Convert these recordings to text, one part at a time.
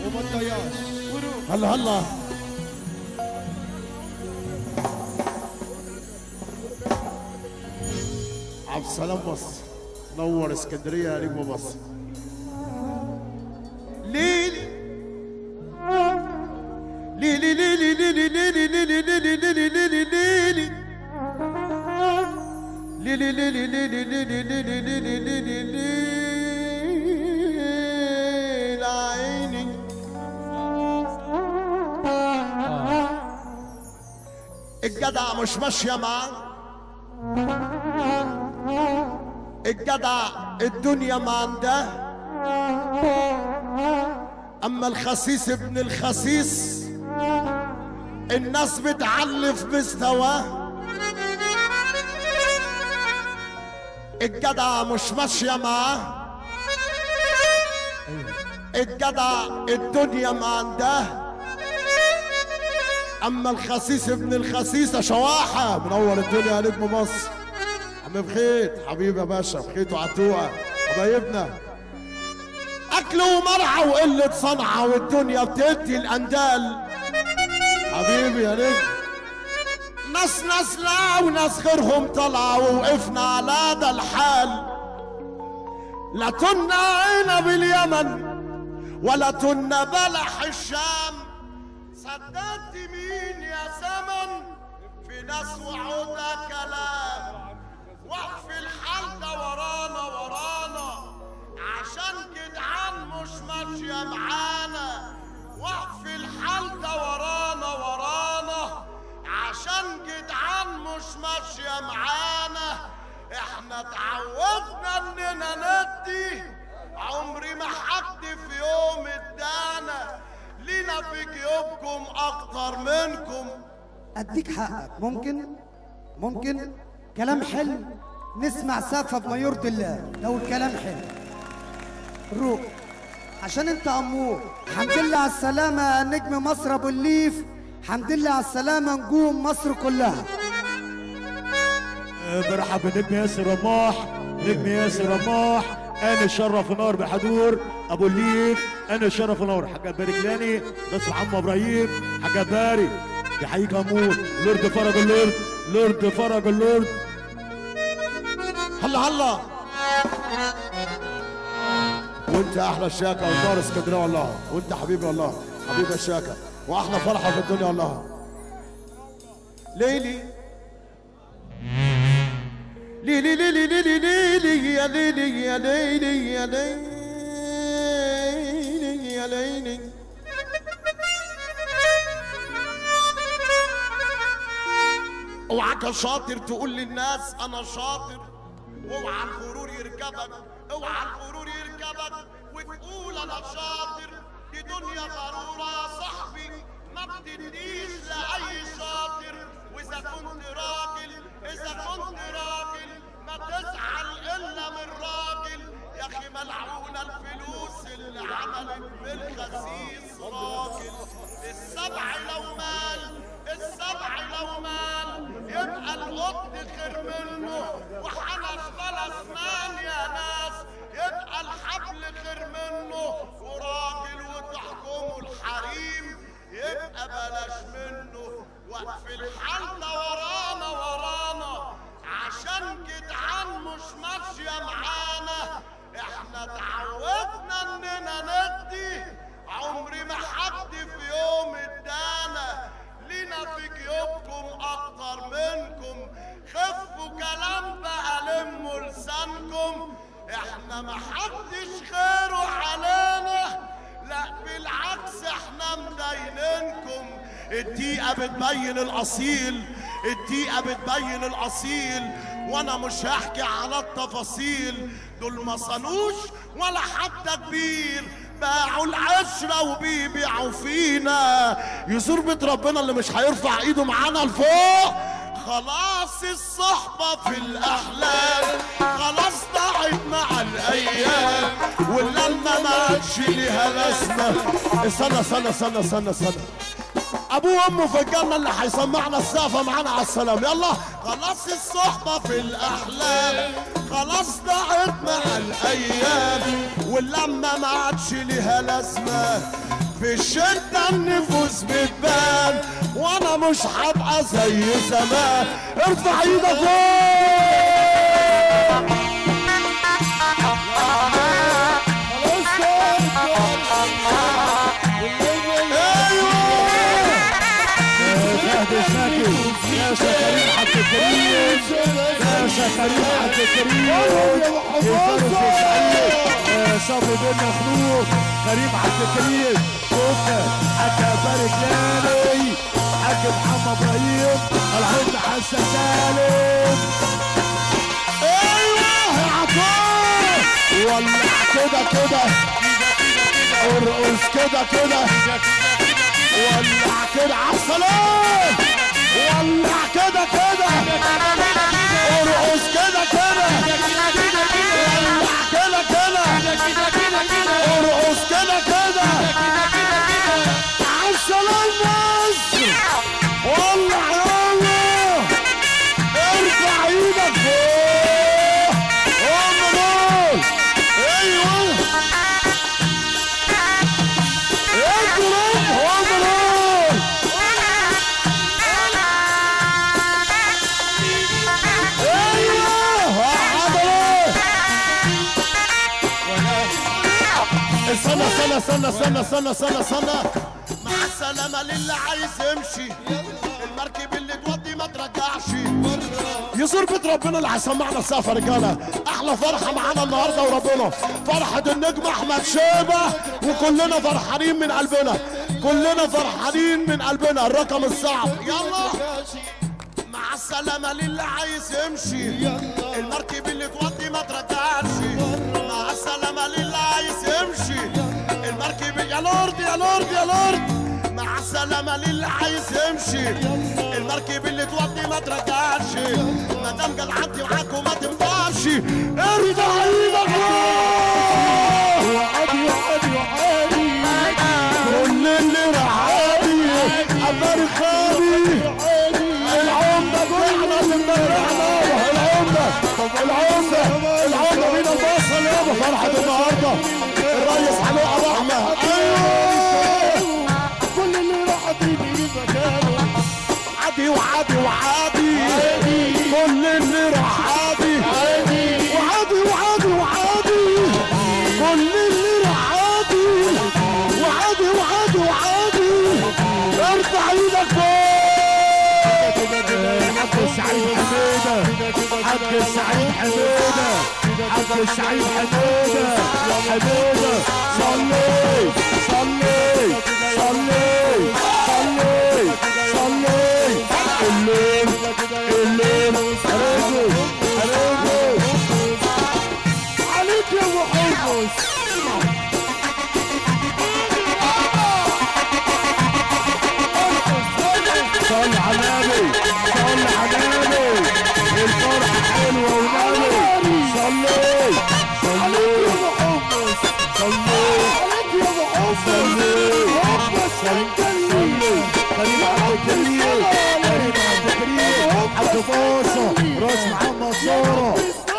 وما تضيعش هلا هلا عبد السلام مصر نور اسكندريه يا نجم مصر ليلي ليلي ليلي ليلي ليلي ليلي ليلي ليلي ليلي ليلي ليلي ليلي ليلي ليلي ليلي ليلي ليلي ليلي عيني الجدع مش ماشيه معاه الجدع الدنيا ما عندها اما الخسيس ابن الخسيس الناس بتعلي في مستواه الجدع مش ماشيه معاه الجدع الدنيا ما عندها اما الخسيس ابن الخسيسه شواحه منور الدنيا يا نجم مصر عم بخيت حبيبي يا باشا بخيت وعتوقه حبايبنا اكل ومرعى وقله صنعه والدنيا بتدي الاندال حبيبي يا نجم ناس ناس لا وناس غيرهم طلعوا ووقفنا على ده الحال لا كنا عنب اليمن ولا كنا بلح الشام صدقت مين يا زمن في ناس وعودها كلام وقف الحال ده ورانا ورانا عشان جدعان مش ماشية معانا وقف الحال ده ورانا ورانا عشان جدعان مش ماشية معانا احنا اتعودنا اننا ندي عمري ما حد في يوم ادانا لينا في جيوبكم اكتر منكم اديك حقك ممكن ممكن كلام حلو نسمع سقفه بما يرضي الله لو الكلام حلو روح عشان انت امور الحمد لله على السلامه يا نجم مصر ابو الليف الحمد لله على السلامه نجوم مصر كلها برحب بنجم ياسر رماح نجم ياسر رماح انا الشرف نار بحضور ابو الليف انا الشرف نار حاجه باركلاني بس عم ابراهيم حاجه باري يحييك امور لورد فرج اللورد لورد فرج اللورد هلا هلا وانت احلى الشاكه ودار اسكندريه والله وانت حبيبي والله حبيبي الشاكه واحلى فرحه في الدنيا والله ليلي ليلي ليلي ليلي ليلي يا ليلي يا ليلي يا ليلي يا ليلي اوعى يا شاطر تقول للناس انا شاطر اوعى الغرور يركبك اوعى الغرور يركبك وتقول انا شاطر دي دنيا ضروره يا صاحبي ما بتديش لاي شاطر واذا كنت راجل اذا كنت راجل ما تزعل الا من راجل يا اخي ملعونه الفلوس اللي عملت بالخسيس راجل السبع لو مال السبع لو مال يبقى القط خير منه وحنش بلا اسنان يا ناس يبقى الحبل خير منه وراجل وتحكمه الحريم يبقى بلاش منه وقف الحل ده ورانا ورانا عشان جدعان مش ماشيه معانا احنا اتعودنا اننا ندي عمري ما حد في يوم ادانا لينا في جيوبكم اكتر منكم خفوا كلام بقى لموا لسانكم احنا ما حدش خيره علينا لا بالعكس احنا مدينينكم الدقيقة بتبين الأصيل الدقيقة بتبين الأصيل وأنا مش هحكي على التفاصيل دول ما صنوش ولا حتى كبير باعوا العشرة وبيبيعوا فينا يزور بيت ربنا اللي مش هيرفع ايده معانا لفوق خلاص الصحبة في الأحلام خلاص ضاعت مع الأيام واللمة ما عادش ليها لازمة استنى استنى استنى استنى استنى ابوه وامه في الجنه اللي هيسمعنا السقفه معانا على السلام يلا خلاص الصحبه في الاحلام خلاص ضاعت مع الايام واللمه ما عادش ليها لازمه في الشدة النفوس بتبان وانا مش هبقى زي زمان ارفع ايدك فهد الزكي باشا كريم عبد الكريم باشا كريم عبد الكريم الفارس السعيد آه، صبري بن مخلوق كريم عبد الكريم شكرا حاج بارك لاني حاج محمد ابراهيم العود حسن سالم ايوه يا عطار ولع كده كده ارقص كده كده ولع كده عالسلام ولع كده كده ارقص كده كده ولع كده كده ارقص كده كده عالسلام بس ولع يلا ارفع ايدك فوق هم دول ايوه اضرب هم دول ايوه عضلات استنى استنى استنى استنى استنى استنى استنى مع السلامة للي عايز يمشي المركب اللي تودي ما ترجعش يزور بيت ربنا اللي هيسمعنا السقف يا رجاله احلى فرحه معانا النهارده وربنا فرحه النجم احمد شيبه وكلنا فرحانين من قلبنا كلنا فرحانين من قلبنا الرقم الصعب يلا مع السلامة للي عايز يمشي المركب اللي تودي ما ترجعش مع السلامة للي عايز يمشي المركب يا لورد يا لورد يا لورد مع السلامة للي عايز يمشي المركب اللي تودي ما ترجعش ما دام قال عدي معاك وما تنفعش ارفع ايدك فوق. وعادي وعادي وعادي كل اللي رعادي امر خالي العمدة بتاعنا اللي مبرعنا العمدة العمدة العمدة مين البصل يابا فرحة النهاردة الريس حلوق ابو احمد ايوه كل اللي راح تيجي مكانه عادي وعادي وعادي كل اللي راح عادي وعادي وعادي وعادي كل اللي راح عادي وعادي وعادي وعادي ارفع ايدك فوق حاج سعيد حميدة حاج سعيد حميدة حاج سعيد حميدة حميدة صلي صلي صلي صلي صلي الليل الليل هرجو هرجو عليك يا ابو حرص صل على النبي صل على النبي الفرحة حلوة ونبي صلي صلي صلي صلي صلي كريم عبد الكريم كريم عبد الكريم عبد باصة راس محمد صورة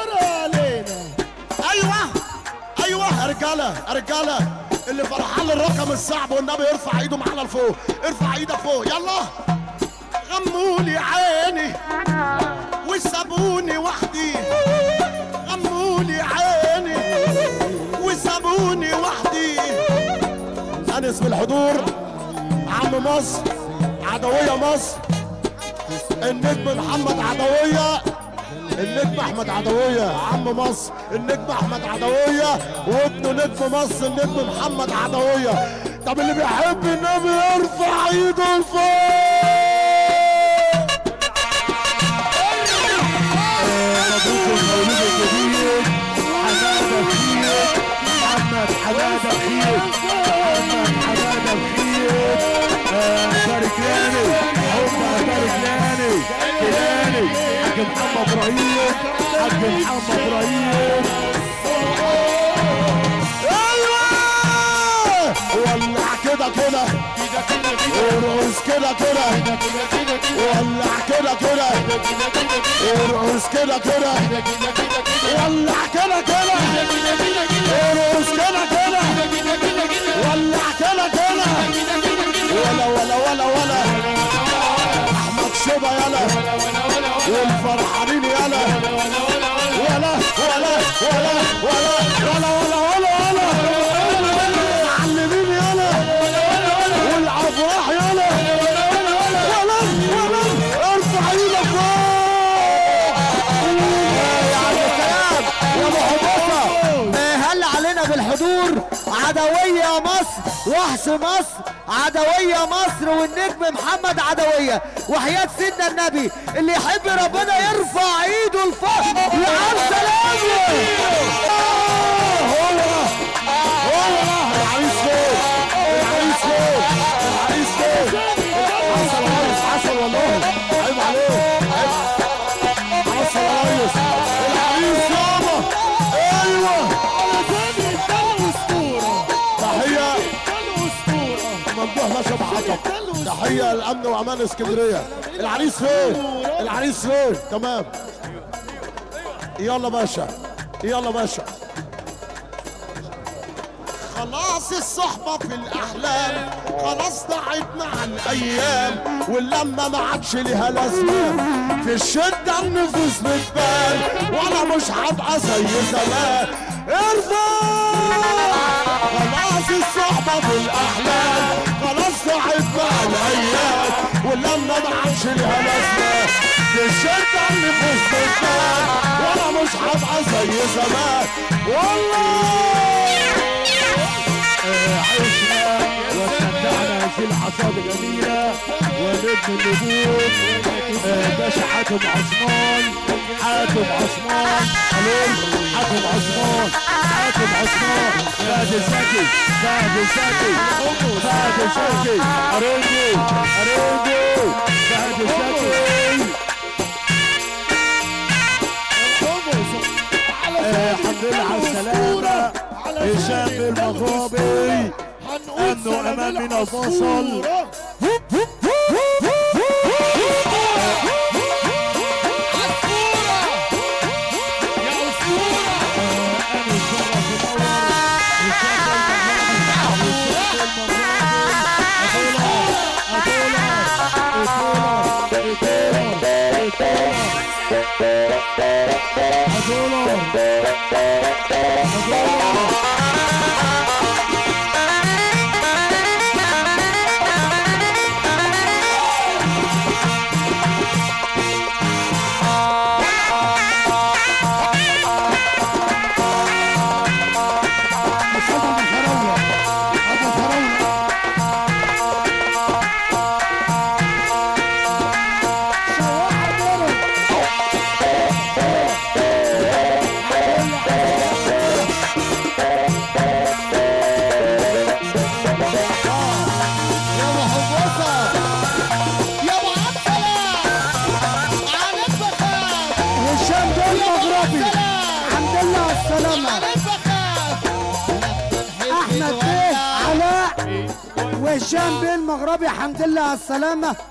ايوه ايوه يا رجاله يا رجاله اللي فرحان للرقم الصعب والنبي يرفع ايده معانا لفوق ارفع ايدك فوق يلا غمولي عيني وسابوني وحدي غمولي عيني وسابوني وحدي انس بالحضور عم مصر عدوية مصر النجم محمد عدوية النجم احمد عدوية عم مصر النجم احمد عدوية وابنه نجم مصر النجم محمد عدوية طب اللي بيحب النبي يرفع ايده لفوق مبروك المولود الجديد حمادة بخير محمد حمادة بخير محمد حمادة بخير آه، بارك لاني عمر بارك لاني كلاني حاج محمد ابراهيم حاج محمد ابراهيم ايوه ولع كده كده ارقص كده كده ولع كده كده ارقص كده كده ولع كده كده ارقص كده كده ولع كده كده ولا ولا ولا ولا ولا ولا معلمين يلا والافراح يلا ولا ولا ارفع ايدك فوق يا عم السلام يا ابو حمصه هل علينا بالحضور عدويه مصر وحش مصر عدويه مصر والنجم محمد عدويه وحياه سيدنا النبي اللي يحب ربنا يرفع ايده لفوق يا عم سلام العريس فين العريس فين العريس فين حصل يا ريس حصل والله عيب عليك عيب حصل يا ريس العريس يابا ايوه تحيه ممدوح باشا ابو حطب تحيه للامن وامان اسكندريه العريس فين العريس فين تمام يلا باشا يلا باشا خلاص الصحبة في الأحلام خلاص ضاعت مع الأيام واللمة ما عادش ليها لازمة في الشدة النفوس بتبان وأنا مش هبقى زي زمان ارفع خلاص الصحبة في الأحلام خلاص ضاعت مع الأيام واللمة ما عادش ليها لازمة في الشدة النفوس بتبان وأنا مش هبقى زي زمان والله عشنا واستمتعنا هذه اللحظات الجميلة ونجم النجوم آه، باشا حاتم عثمان حاتم عثمان الو حاتم عثمان حاتم عثمان فهد زكي فهد زكي فهد زكي اريدو اريدو فهد زكي آه، الحمد لله على السلامة هشام المغربي أمن وأمان من البصل يا ابو حمصه يا ابو عبد السلام عليك بخاف هشام دول مغربي سلام الحمد لله على السلامة عليك بخاف احمد بيه علاء وهشام بيه المغربي الحمد لله على السلامة